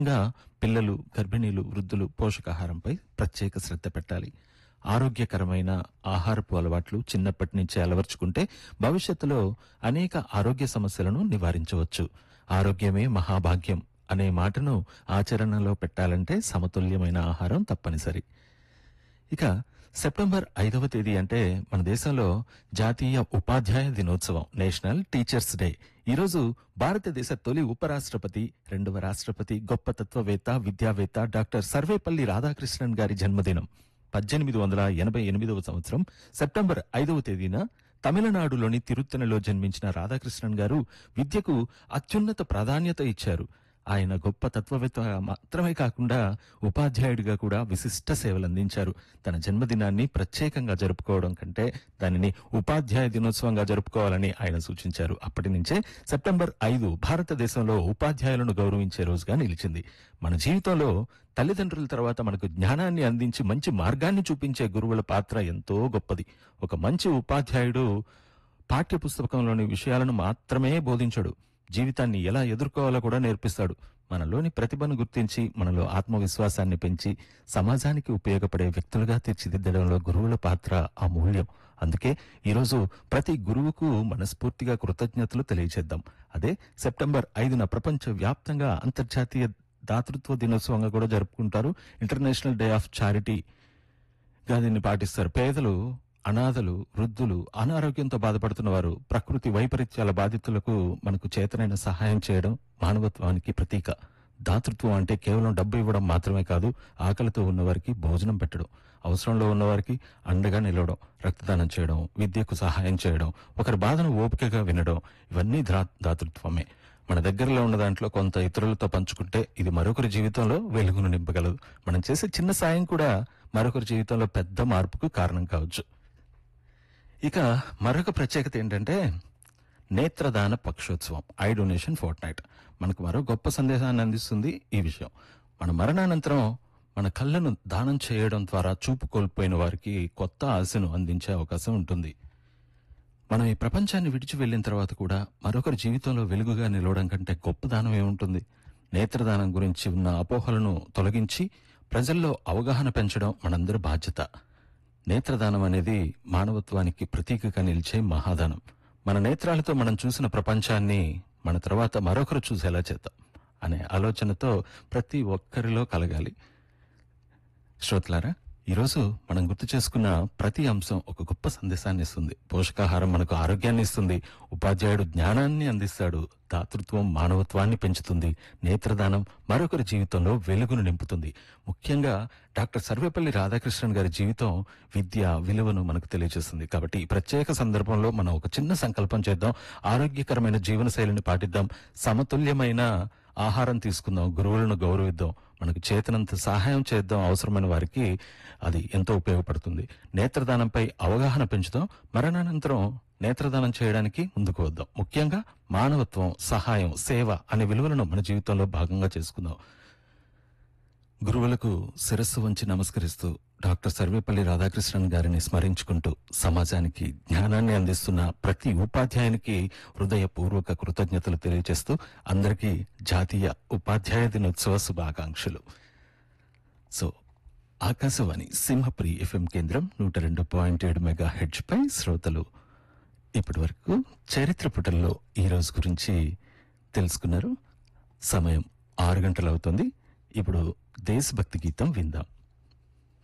ముఖ్యంగా పిల్లలు గర్భిణీలు వృద్ధులు పోషకాహారంపై ప్రత్యేక శ్రద్ధ పెట్టాలి ఆరోగ్యకరమైన ఆహారపు అలవాట్లు చిన్నప్పటి నుంచే అలవర్చుకుంటే భవిష్యత్తులో అనేక ఆరోగ్య సమస్యలను నివారించవచ్చు ఆరోగ్యమే మహాభాగ్యం అనే మాటను ఆచరణలో పెట్టాలంటే సమతుల్యమైన ఆహారం తప్పనిసరి ఇక సెప్టెంబర్ ఐదవ తేదీ అంటే మన దేశంలో జాతీయ ఉపాధ్యాయ దినోత్సవం నేషనల్ టీచర్స్ డే ఈరోజు భారతదేశ తొలి ఉపరాష్ట్రపతి రెండవ రాష్ట్రపతి గొప్ప తత్వవేత్త విద్యావేత్త డాక్టర్ సర్వేపల్లి రాధాకృష్ణన్ గారి జన్మదినం పద్దెనిమిది వందల ఎనభై ఎనిమిదవ సంవత్సరం సెప్టెంబర్ ఐదవ తేదీన తమిళనాడులోని తిరుత్తణిలో జన్మించిన రాధాకృష్ణన్ గారు విద్యకు అత్యున్నత ప్రాధాన్యత ఇచ్చారు ఆయన గొప్ప తత్వవేత్త మాత్రమే కాకుండా ఉపాధ్యాయుడిగా కూడా విశిష్ట సేవలు అందించారు తన జన్మదినాన్ని ప్రత్యేకంగా జరుపుకోవడం కంటే దానిని ఉపాధ్యాయ దినోత్సవంగా జరుపుకోవాలని ఆయన సూచించారు అప్పటి నుంచే సెప్టెంబర్ ఐదు భారతదేశంలో ఉపాధ్యాయులను గౌరవించే రోజుగా నిలిచింది మన జీవితంలో తల్లిదండ్రుల తర్వాత మనకు జ్ఞానాన్ని అందించి మంచి మార్గాన్ని చూపించే గురువుల పాత్ర ఎంతో గొప్పది ఒక మంచి ఉపాధ్యాయుడు పాఠ్య పుస్తకంలోని విషయాలను మాత్రమే బోధించడు జీవితాన్ని ఎలా ఎదుర్కోవాలో కూడా నేర్పిస్తాడు మనలోని ప్రతిభను గుర్తించి మనలో ఆత్మవిశ్వాసాన్ని పెంచి సమాజానికి ఉపయోగపడే వ్యక్తులుగా తీర్చిదిద్దడంలో గురువుల పాత్ర అమూల్యం అందుకే ఈరోజు ప్రతి గురువుకు మనస్ఫూర్తిగా కృతజ్ఞతలు తెలియజేద్దాం అదే సెప్టెంబర్ ఐదున ప్రపంచ వ్యాప్తంగా అంతర్జాతీయ దాతృత్వ దినోత్సవంగా కూడా జరుపుకుంటారు ఇంటర్నేషనల్ డే ఆఫ్ చారిటీ గా దీన్ని పాటిస్తారు పేదలు అనాథలు వృద్ధులు అనారోగ్యంతో బాధపడుతున్న వారు ప్రకృతి వైపరీత్యాల బాధితులకు మనకు చేతనైన సహాయం చేయడం మానవత్వానికి ప్రతీక దాతృత్వం అంటే కేవలం డబ్బు ఇవ్వడం మాత్రమే కాదు ఆకలితో ఉన్నవారికి భోజనం పెట్టడం అవసరంలో ఉన్నవారికి అండగా నిలవడం రక్తదానం చేయడం విద్యకు సహాయం చేయడం ఒకరి బాధను ఓపికగా వినడం ఇవన్నీ దా- దాతృత్వమే మన దగ్గరలో ఉన్న దాంట్లో కొంత ఇతరులతో పంచుకుంటే ఇది మరొకరి జీవితంలో వెలుగును నింపగలదు మనం చేసే చిన్న సాయం కూడా మరొకరి జీవితంలో పెద్ద మార్పుకు కారణం కావచ్చు ఇక మరొక ప్రత్యేకత ఏంటంటే నేత్రదాన పక్షోత్సవం ఐ డొనేషన్ ఫోర్ట్ నైట్ మనకు మరో గొప్ప సందేశాన్ని అందిస్తుంది ఈ విషయం మన మరణానంతరం మన కళ్ళను దానం చేయడం ద్వారా చూపు కోల్పోయిన వారికి కొత్త ఆశను అందించే అవకాశం ఉంటుంది మనం ఈ ప్రపంచాన్ని విడిచి వెళ్ళిన తర్వాత కూడా మరొకరి జీవితంలో వెలుగుగా నిలవడం కంటే గొప్ప దానం ఏముంటుంది నేత్రదానం గురించి ఉన్న అపోహలను తొలగించి ప్రజల్లో అవగాహన పెంచడం మనందరి బాధ్యత నేత్రదానం అనేది మానవత్వానికి ప్రతీకగా నిలిచే మహాదానం మన నేత్రాలతో మనం చూసిన ప్రపంచాన్ని మన తర్వాత మరొకరు చూసేలా చేద్దాం అనే ఆలోచనతో ప్రతి ఒక్కరిలో కలగాలి శ్రోతలారా ఈరోజు మనం గుర్తు చేసుకున్న ప్రతి అంశం ఒక గొప్ప సందేశాన్ని ఇస్తుంది పోషకాహారం మనకు ఆరోగ్యాన్ని ఇస్తుంది ఉపాధ్యాయుడు జ్ఞానాన్ని అందిస్తాడు దాతృత్వం మానవత్వాన్ని పెంచుతుంది నేత్రదానం మరొకరి జీవితంలో వెలుగును నింపుతుంది ముఖ్యంగా డాక్టర్ సర్వేపల్లి రాధాకృష్ణన్ గారి జీవితం విద్య విలువను మనకు తెలియజేస్తుంది కాబట్టి ఈ ప్రత్యేక సందర్భంలో మనం ఒక చిన్న సంకల్పం చేద్దాం ఆరోగ్యకరమైన జీవనశైలిని పాటిద్దాం సమతుల్యమైన ఆహారం తీసుకుందాం గురువులను గౌరవిద్దాం మనకు చేతనంత సహాయం చేద్దాం అవసరమైన వారికి అది ఎంతో ఉపయోగపడుతుంది నేత్రదానంపై అవగాహన పెంచుదాం మరణానంతరం నేత్రదానం చేయడానికి ముందుకు వద్దాం ముఖ్యంగా మానవత్వం సహాయం సేవ అనే విలువలను మన జీవితంలో భాగంగా చేసుకుందాం గురువులకు శిరస్సు వంచి నమస్కరిస్తూ డాక్టర్ సర్వేపల్లి రాధాకృష్ణన్ గారిని స్మరించుకుంటూ సమాజానికి జ్ఞానాన్ని అందిస్తున్న ప్రతి ఉపాధ్యాయునికి హృదయపూర్వక కృతజ్ఞతలు తెలియజేస్తూ అందరికీ జాతీయ ఉపాధ్యాయ దినోత్సవ శుభాకాంక్షలు సో ఆకాశవాణి సింహప్రి ఎఫ్ఎం కేంద్రం నూట రెండు పాయింట్ ఏడు మెగా హెడ్జ్ పై శ్రోతలు ఇప్పటి వరకు చరిత్ర పుటల్లో ఈ రోజు గురించి తెలుసుకున్నారు సమయం ఆరు గంటలు అవుతుంది ఇప్పుడు దేశభక్తి గీతం విందాం